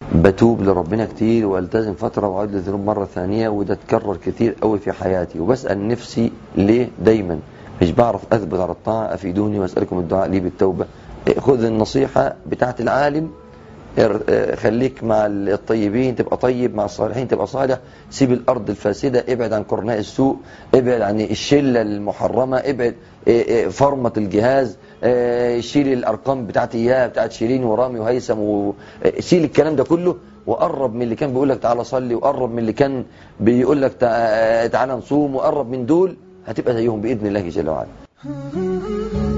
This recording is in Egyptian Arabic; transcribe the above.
بتوب لربنا كتير والتزم فترة وأعود للذنوب مرة ثانية وده اتكرر كتير قوي في حياتي وبسأل نفسي ليه دايما مش بعرف أثبت على الطاعة أفيدوني وأسألكم الدعاء لي بالتوبة خذ النصيحة بتاعت العالم خليك مع الطيبين تبقى طيب مع الصالحين تبقى صالح سيب الأرض الفاسدة ابعد عن قرناء السوء ابعد عن الشلة المحرمة ابعد فرمة الجهاز شيل الأرقام بتاعت إياه بتاعت شيرين ورامي وهيثم وشيل الكلام ده كله وقرب من اللي كان بيقول لك تعالى صلي وقرب من اللي كان بيقول لك تعالى نصوم وقرب من دول هتبقى زيهم بإذن الله جل وعلا